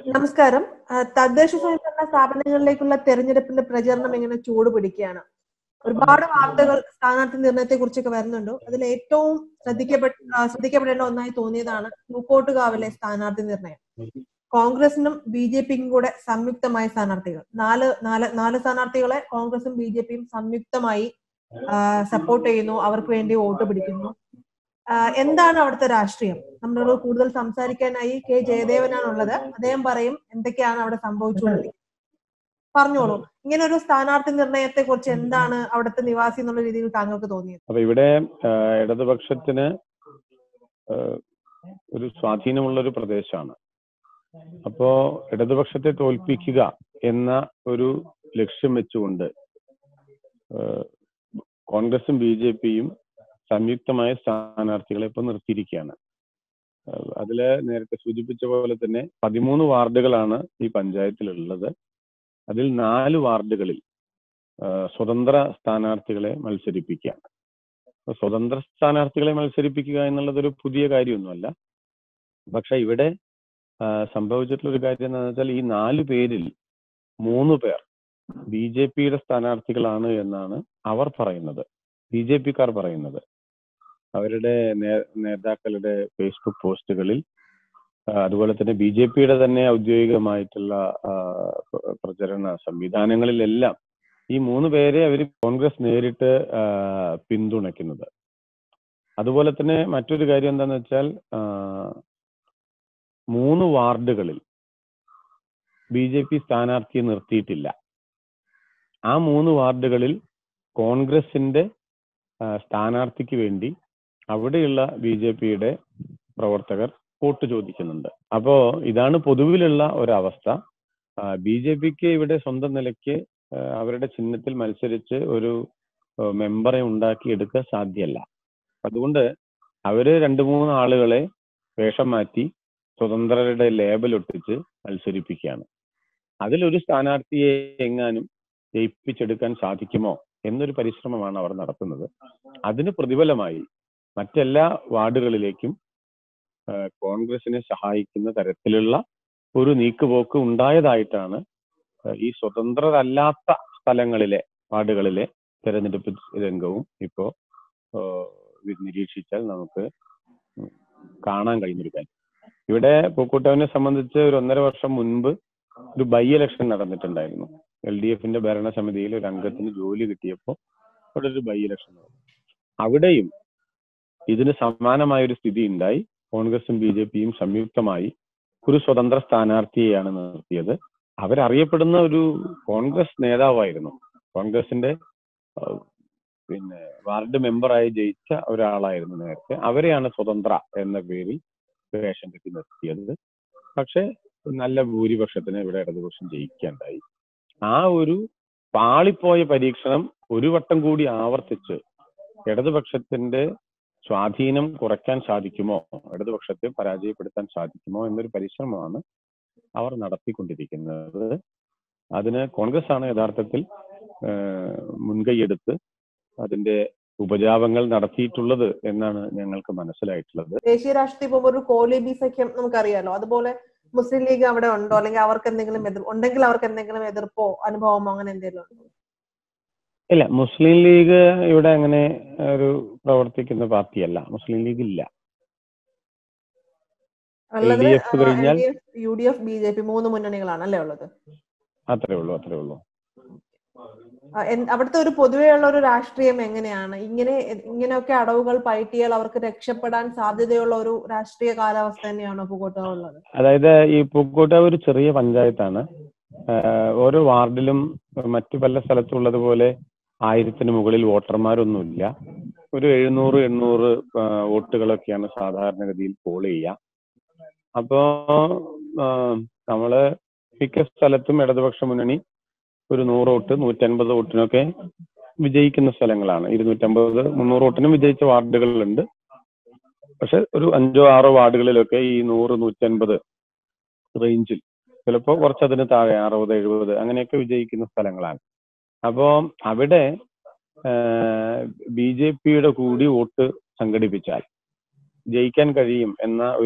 നമസ്കാരം ആ, തദ്ദേശ സ്വയംഭരണ സ്ഥാപനങ്ങളിലേക്കുള്ള തെരഞ്ഞെടുപ്പിന്റെ പ്രചരണം ഇങ്ങനെ ചൂട് പിടിക്കുകയാണ് ഒരുപാട് വാർത്തകൾ സ്ഥാനാർത്ഥി നിർണയത്തെ കുറിച്ചൊക്കെ വരുന്നുണ്ട് അതിൽ ഏറ്റവും ശ്രദ്ധിക്കപ്പെട്ട ആ, ശ്രദ്ധിക്കപ്പെടേണ്ട ഒന്നായി തോന്നിയതാണ് പൂക്കോട്ടുകാവിലെ സ്ഥാനാർത്ഥി നിർണയം കോൺഗ്രസിനും ബി ജെ പിക്കും കൂടെ സംയുക്തമായ സ്ഥാനാർത്ഥികൾ നാല് നാല് നാല് സ്ഥാനാർത്ഥികളെ കോൺഗ്രസും ബി ജെ പിയും സംയുക്തമായി സപ്പോർട്ട് ചെയ്യുന്നു അവർക്ക് വേണ്ടി വോട്ട് പിടിക്കുന്നു ആ, എന്താണ് അവിടുത്തെ രാഷ്ട്രീയം നമ്മളോട് കൂടുതൽ സംസാരിക്കാനായി കെ ജയദേവനാണുള്ളത് അദ്ദേഹം പറയും എന്തൊക്കെയാണ് അവിടെ സംഭവിച്ചുകൊണ്ടിരിക്കുന്നത് പറഞ്ഞോളൂ ഇങ്ങനെ ഒരു സ്ഥാനാർത്ഥി നിർണയത്തെ കുറിച്ച് എന്താണ് അവിടുത്തെ നിവാസി എന്നുള്ള രീതിയിൽ താങ്കൾക്ക് തോന്നിയത് അപ്പൊ ഇവിടെ ആ, ഇടതുപക്ഷത്തിന് ആ, ഒരു സ്വാധീനമുള്ള ഒരു പ്രദേശമാണ് അപ്പോ ഇടതുപക്ഷത്തെ തോൽപ്പിക്കുക എന്ന ഒരു ലക്ഷ്യം വെച്ചുകൊണ്ട് ആ, കോൺഗ്രസും ബി ജെ പിയും സംയുക്തമായ സ്ഥാനാർത്ഥികളെ ഇപ്പൊ നിർത്തിയിരിക്കുകയാണ് ആ, അതില് നേരത്തെ സൂചിപ്പിച്ച പോലെ തന്നെ പതിമൂന്ന് വാർഡുകളാണ് ഈ പഞ്ചായത്തിലുള്ളത് അതിൽ നാല് വാർഡുകളിൽ ആ, സ്വതന്ത്ര സ്ഥാനാർത്ഥികളെ മത്സരിപ്പിക്കുകയാണ് അപ്പൊ സ്വതന്ത്ര സ്ഥാനാർത്ഥികളെ മത്സരിപ്പിക്കുക എന്നുള്ളത് ഒരു പുതിയ കാര്യമൊന്നുമല്ല പക്ഷെ ഇവിടെ ആ, സംഭവിച്ചിട്ടുള്ള ഒരു കാര്യം എന്താണെന്ന് വെച്ചാൽ ഈ നാല് പേരിൽ മൂന്ന് പേർ ബി ജെ പിയുടെ സ്ഥാനാർത്ഥികളാണ് എന്നാണ് അവർ പറയുന്നത് ബി ജെ പിക്കാർ പറയുന്നത് അവരുടെ നേ- നേതാക്കളുടെ ഫേസ്ബുക്ക് പോസ്റ്റുകളിൽ ആ, അതുപോലെ തന്നെ ബി ജെ പിയുടെ തന്നെ ഔദ്യോഗികമായിട്ടുള്ള ആ, പ്ര- പ്രചരണ സംവിധാനങ്ങളിലെല്ലാം ഈ മൂന്ന് പേരെ അവർ കോൺഗ്രസ് നേരിട്ട് ആ, പിന്തുണയ്ക്കുന്നത് അതുപോലെ തന്നെ മറ്റൊരു കാര്യം എന്താന്ന് വെച്ചാൽ ആ, മൂന്ന് വാർഡുകളിൽ ബി ജെ പി സ്ഥാനാർത്ഥിയെ നിർത്തിയിട്ടില്ല ആ മൂന്ന് വാർഡുകളിൽ കോൺഗ്രസിന്റെ ആ, സ്ഥാനാർത്ഥിക്ക് വേണ്ടി അവിടെയുള്ള ബി ജെ പിയുടെ പ്രവർത്തകർ വോട്ട് ചോദിക്കുന്നുണ്ട് അപ്പോ ഇതാണ് പൊതുവിലുള്ള ഒരവസ്ഥ ബി ജെ പിക്ക് ഇവിടെ സ്വന്തം നിലയ്ക്ക് ആ, അവരുടെ ചിഹ്നത്തിൽ മത്സരിച്ച് ഒരു ആ, മെമ്പറെ ഉണ്ടാക്കി എടുക്കാൻ സാധ്യമല്ല അതുകൊണ്ട് അവര് രണ്ട് മൂന്ന് ആളുകളെ വേഷം മാറ്റി സ്വതന്ത്രരുടെ ലേബൽ ഒട്ടിച്ച് മത്സരിപ്പിക്കുകയാണ് അതിലൊരു സ്ഥാനാർത്ഥിയെ എങ്ങാനും ജയിപ്പിച്ചെടുക്കാൻ സാധിക്കുമോ എന്നൊരു പരിശ്രമമാണ് അവർ നടത്തുന്നത് അതിന് പ്രതിഫലമായി മറ്റെല്ലാ വാർഡുകളിലേക്കും ആ, കോൺഗ്രസിനെ സഹായിക്കുന്ന തരത്തിലുള്ള ഒരു നീക്കുപോക്ക് ഉണ്ടായതായിട്ടാണ് ആ, ഈ സ്വതന്ത്രരല്ലാത്ത സ്ഥലങ്ങളിലെ വാർഡുകളിലെ തെരഞ്ഞെടുപ്പ് രംഗവും ഇപ്പോ ആ, ഇത് നിരീക്ഷിച്ചാൽ നമുക്ക് ഉം കാണാൻ കഴിയുന്നൊരു കാര്യം ഇവിടെ പൂക്കോട്ടാവിനെ സംബന്ധിച്ച് ഒരു ഒന്നര വർഷം മുൻപ് ഒരു ബൈ ഇലക്ഷൻ നടന്നിട്ടുണ്ടായിരുന്നു എൽ ഡി എഫിന്റെ ഭരണസമിതിയിൽ ഒരു അംഗത്തിന് ജോലി കിട്ടിയപ്പോൾ അവിടെ ഒരു ബൈ ഇലക്ഷൻ നടന്നു അവിടെയും ഇതിന് സമാനമായ ഒരു സ്ഥിതി ഉണ്ടായി കോൺഗ്രസും ബി ജെ പിയും സംയുക്തമായി ഒരു സ്വതന്ത്ര സ്ഥാനാർത്ഥിയെയാണ് നിർത്തിയത് അവരറിയപ്പെടുന്ന ഒരു കോൺഗ്രസ് നേതാവായിരുന്നു കോൺഗ്രസിന്റെ ആ, പിന്നെ വാർഡ് മെമ്പറായി ജയിച്ച ഒരാളായിരുന്നു നേരത്തെ അവരെയാണ് സ്വതന്ത്ര എന്ന പേരിൽ വേഷം കെട്ടി നിർത്തിയത് പക്ഷെ നല്ല ഭൂരിപക്ഷത്തിന് ഇവിടെ ഇടതുപക്ഷം ജയിക്കാണ്ടായി ആ ഒരു പാളിപ്പോയ പരീക്ഷണം ഒരു വട്ടം കൂടി ആവർത്തിച്ച് ഇടതുപക്ഷത്തിന്റെ സ്വാധീനം കുറയ്ക്കാൻ സാധിക്കുമോ ഇടതുപക്ഷത്തെ പരാജയപ്പെടുത്താൻ സാധിക്കുമോ എന്നൊരു പരിശ്രമമാണ് അവർ നടത്തിക്കൊണ്ടിരിക്കുന്നത് അതിന് കോൺഗ്രസ് ആണ് യഥാർത്ഥത്തിൽ ഏഹ്, മുൻകൈയെടുത്ത് അതിന്റെ ഉപജാപങ്ങൾ നടത്തിയിട്ടുള്ളത് എന്നാണ് ഞങ്ങൾക്ക് മനസ്സിലായിട്ടുള്ളത് ദേശീയ രാഷ്ട്രീയ പോകുമ്പോൾ ഒരു കോലീബി സഖ്യം നമുക്കറിയാലോ അതുപോലെ മുസ്ലിം ലീഗ് അവിടെ ഉണ്ടോ അല്ലെങ്കിൽ അവർക്ക് എന്തെങ്കിലും എതിർ ഉണ്ടെങ്കിൽ അവർക്ക് എന്തെങ്കിലും എതിർപ്പോ അനുഭവമോ അങ്ങനെ എന്തെങ്കിലും ഉണ്ടോ ഇല്ല മുസ്ലിം ലീഗ് ഇവിടെ അങ്ങനെ ഒരു പ്രവർത്തിക്കുന്ന പാർട്ടിയല്ല മുസ്ലിം ലീഗ് ഇല്ല ഉള്ളത് LDF കഴിഞ്ഞാൽ- U D F B J P മൂന്ന് മുന്നണികളാണ് അല്ലേ ഉള്ളത് അത്രേ ഉള്ളൂ അത്രേ ഉള്ളൂ ആ, എൻ- അവിടുത്തെ ഒരു പൊതുവെയുള്ള ഒരു രാഷ്ട്രീയം എങ്ങനെയാണ് ഇങ്ങനെ ഇങ്ങനെയൊക്കെ അടവുകൾ പയറ്റിയാൽ അവർക്ക് രക്ഷപ്പെടാൻ സാധ്യതയുള്ള ഒരു രാഷ്ട്രീയ കാലാവസ്ഥ തന്നെയാണോ പൂക്കോട്ട ഉള്ളത് അതായത് ഈ പൂക്കോട്ട് ഒരു ചെറിയ പഞ്ചായത്താണ് ആഹ് ഓരോ വാർഡിലും മറ്റു പല സ്ഥലത്തുള്ളതുപോലെ ആയിരത്തിന് മുകളിൽ വോട്ടർമാരൊന്നുമില്ല ഒരു എഴുന്നൂറ് എണ്ണൂറ് ആഹ് വോട്ടുകളൊക്കെയാണ് സാധാരണഗതിയിൽ പോൾ ചെയ്യുക അപ്പോ ആഹ് നമ്മള് മിക്ക സ്ഥലത്തും ഇടതുപക്ഷ മുന്നണി ഒരു നൂറ് വോട്ട് നൂറ്റൻപത് വോട്ടിനൊക്കെ വിജയിക്കുന്ന സ്ഥലങ്ങളാണ് ഇരുന്നൂറ്റമ്പത് മുന്നൂറ് വോട്ടിനും വിജയിച്ച വാർഡുകളുണ്ട് പക്ഷെ ഒരു അഞ്ചോ ആറോ വാർഡുകളിലൊക്കെ ഈ നൂറ് നൂറ്റൻപത് റേഞ്ചിൽ ചിലപ്പോൾ കുറച്ചതിന് താഴെ അറുപത് എഴുപത് അങ്ങനെയൊക്കെ വിജയിക്കുന്ന സ്ഥലങ്ങളാണ് അപ്പോൾ അവിടെ ബി ജെ പിയുടെ കൂടി വോട്ട് സംഘടിപ്പിച്ചാൽ ജയിക്കാൻ കഴിയും എന്ന ഒരു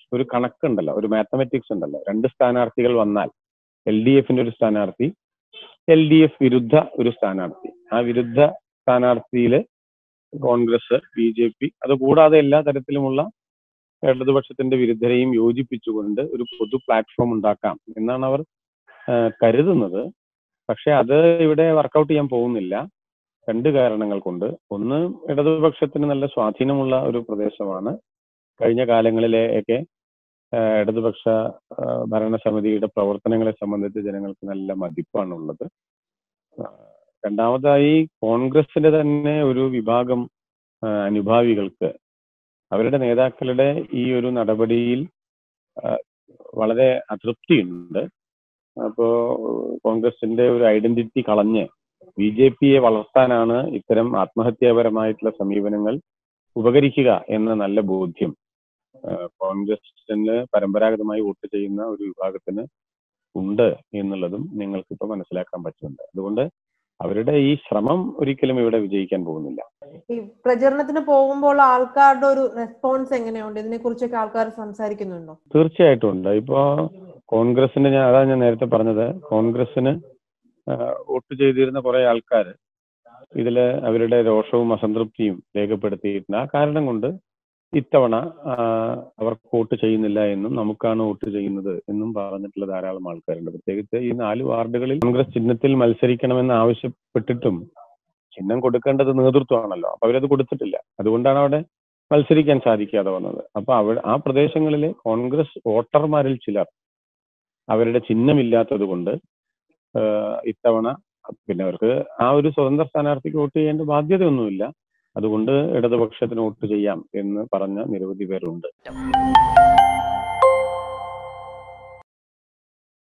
ഒരു കണക്കുണ്ടല്ലോ ഒരു മാത്തമെറ്റിക്സ് ഉണ്ടല്ലോ രണ്ട് സ്ഥാനാർത്ഥികൾ വന്നാൽ എൽ ഡി എഫിന്റെ ഒരു സ്ഥാനാർത്ഥി എൽ ഡി എഫ് വിരുദ്ധ ഒരു സ്ഥാനാർത്ഥി ആ വിരുദ്ധ സ്ഥാനാർത്ഥിയില് കോൺഗ്രസ് ബി ജെ പി അതുകൂടാതെ എല്ലാ തരത്തിലുമുള്ള ഇടതുപക്ഷത്തിന്റെ വിരുദ്ധരെയും യോജിപ്പിച്ചുകൊണ്ട് ഒരു പൊതു പ്ലാറ്റ്ഫോം ഉണ്ടാക്കാം എന്നാണ് അവർ ആ, കരുതുന്നത് പക്ഷെ അത് ഇവിടെ വർക്കൗട്ട് ചെയ്യാൻ പോകുന്നില്ല രണ്ട് കാരണങ്ങൾ കൊണ്ട് ഒന്ന് ഇടതുപക്ഷത്തിന് നല്ല സ്വാധീനമുള്ള ഒരു പ്രദേശമാണ് കഴിഞ്ഞ കാലങ്ങളിലെയൊക്കെ ആ, ഇടതുപക്ഷ ആ, ഭരണസമിതിയുടെ പ്രവർത്തനങ്ങളെ സംബന്ധിച്ച് ജനങ്ങൾക്ക് നല്ല മതിപ്പാണുള്ളത് ആ, രണ്ടാമതായി കോൺഗ്രസിന്റെ തന്നെ ഒരു വിഭാഗം ആ, അനുഭാവികൾക്ക് അവരുടെ നേതാക്കളുടെ ഈ ഒരു നടപടിയിൽ ആ, വളരെ അതൃപ്തിയുണ്ട് അപ്പോ കോൺഗ്രസിന്റെ ഒരു ഐഡന്റിറ്റി കളഞ്ഞ് ബി ജെ പിയെ വളർത്താനാണ് ഇത്തരം ആത്മഹത്യാപരമായിട്ടുള്ള സമീപനങ്ങൾ ഉപകരിക്കുക എന്ന നല്ല ബോധ്യം ആ, കോൺഗ്രസിന് പരമ്പരാഗതമായി വോട്ട് ചെയ്യുന്ന ഒരു വിഭാഗത്തിന് ഉണ്ട് എന്നുള്ളതും നിങ്ങൾക്ക് ഇപ്പൊ മനസ്സിലാക്കാൻ പറ്റുന്നുണ്ട് അതുകൊണ്ട് അവരുടെ ഈ ശ്രമം ഒരിക്കലും ഇവിടെ വിജയിക്കാൻ പോകുന്നില്ല ഈ പ്രചരണത്തിന് പോകുമ്പോൾ ആൾക്കാരുടെ ഒരു റെസ്പോൺസ് എങ്ങനെയുണ്ട് ഇതിനെ കുറിച്ചൊക്കെ ആൾക്കാർ സംസാരിക്കുന്നുണ്ടോ തീർച്ചയായിട്ടും ഉണ്ട് ഇപ്പോ കോൺഗ്രസിന് ഞാൻ അതാ ഞാൻ നേരത്തെ പറഞ്ഞത് കോൺഗ്രസിന് ആ, വോട്ട് ചെയ്തിരുന്ന കുറെ ആൾക്കാർ ഇതില് അവരുടെ രോഷവും അസംതൃപ്തിയും രേഖപ്പെടുത്തിയിട്ടുണ്ട് ആ കാരണം കൊണ്ട് ഇത്തവണ ആ, അവർക്ക് വോട്ട് ചെയ്യുന്നില്ല എന്നും നമുക്കാണ് വോട്ട് ചെയ്യുന്നത് എന്നും പറഞ്ഞിട്ടുള്ള ധാരാളം ആൾക്കാരുണ്ട് പ്രത്യേകിച്ച് ഈ നാല് വാർഡുകളിൽ കോൺഗ്രസ് ചിഹ്നത്തിൽ മത്സരിക്കണമെന്ന് ആവശ്യപ്പെട്ടിട്ടും ചിഹ്നം കൊടുക്കേണ്ടത് നേതൃത്വമാണല്ലോ അപ്പൊ അവരത് കൊടുത്തിട്ടില്ല അതുകൊണ്ടാണ് അവിടെ മത്സരിക്കാൻ സാധിക്കാതെ വന്നത് അപ്പൊ അവിടെ ആ പ്രദേശങ്ങളിലെ കോൺഗ്രസ് വോട്ടർമാരിൽ ചിലർ അവരുടെ ചിഹ്നമില്ലാത്തത് കൊണ്ട് ആഹ് ഇത്തവണ പിന്നെ അവർക്ക് ആ ഒരു സ്വതന്ത്ര സ്ഥാനാർത്ഥിക്ക് വോട്ട് ചെയ്യേണ്ട ബാധ്യതയൊന്നുമില്ല അതുകൊണ്ട് ഇടതുപക്ഷത്തിന് വോട്ട് ചെയ്യാം എന്ന് പറഞ്ഞ നിരവധി പേരുണ്ട്